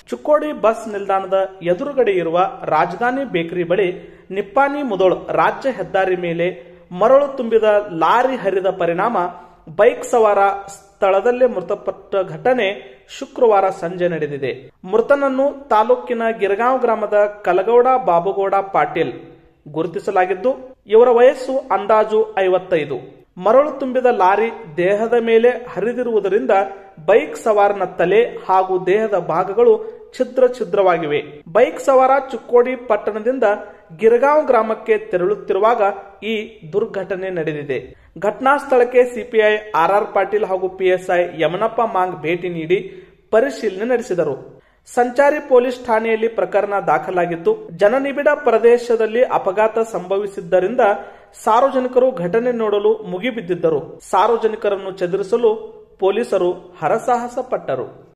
Chikkodi bus ನಿಲ್ದಾಣದ ಎದುರುಗಡೆ ಇರುವ ರಾಜಧಾನಿ ಬೇಕರಿ ಬಳಿ ನಿಪ್ಪಾಣಿ ಮುದೋಳ್ ರಾಜ್ಯ ಹೆದ್ದಾರಿ ಮೇಲೆ ಮರಳು ತುಂಬಿದ ಲಾರಿ ಹರಿದ ಪರಿಣಾಮ ಬೈಕ್ ಸವಾರ ಸ್ಥಳದಲ್ಲೇ ಮೃತಪಟ್ಟ ಘಟನೆ ಶುಕ್ರವಾರ ಸಂಜೆ ನಡೆದಿದೆ ಮೃತನನ್ನು ತಾಲೂಕಿನ ಗಿರಗಾಂವ್ ಗ್ರಾಮದ ಕಲಗೌಡ ಬಾಬುಗೌಡ ಪಾಟೀಲ್ ಗುರುತಿಸಲಾಗಿದ್ದು ಇವರ ವಯಸ್ಸು ಅಂದಾಜು ಐವತ್ತೈದು ಮರಳು ತುಂಬಿದ ಲಾರಿ ದೇಹದ ಮೇಲೆ ಹರಿದಿರುವುದರಿಂದ ಬೈಕ್ ಸವಾರನ ತಲೆ ಹಾಗೂ ದೇಹದ ಭಾಗಗಳು ಛಿದ್ರ ಛಿದ್ರವಾಗಿವೆ ಬೈಕ್ ಸವಾರ ಚುಕ್ಕೋಡಿ ಪಟ್ಟಣದಿಂದ ಗಿರಗಾಂವ್ ಗ್ರಾಮಕ್ಕೆ ತೆರಳುತ್ತಿರುವಾಗ ಈ ದುರ್ಘಟನೆ ನಡೆದಿದೆ ಘಟನಾ ಸ್ಥಳಕ್ಕೆ ಸಿಪಿಐ ಆರ್ಆರ್ ಪಾಟೀಲ್ ಹಾಗೂ ಪಿಎಸ್ಐ ಯಮನಪ್ಪ ಮಾಂಗ್ ಭೇಟಿ ನೀಡಿ ಪರಿಶೀಲನೆ ನಡೆಸಿದರು ಸಂಚಾರಿ ಪೊಲೀಸ್ ಠಾಣೆಯಲ್ಲಿ ಪ್ರಕರಣ ದಾಖಲಾಗಿದ್ದು ಜನನಿಬಿಡ ಪ್ರದೇಶದಲ್ಲಿ ಅಪಘಾತ ಸಂಭವಿಸಿದ್ದರಿಂದ ಸಾರ್ವಜನಿಕರು ಘಟನೆ ನೋಡಲು ಮುಗಿಬಿದ್ದಿದ್ದರು ಸಾರ್ವಜನಿಕರನ್ನು ಚದುರಿಸಲು ಪೊಲೀಸರು ಹರಸಾಹಸ ಪಟ್ಟರು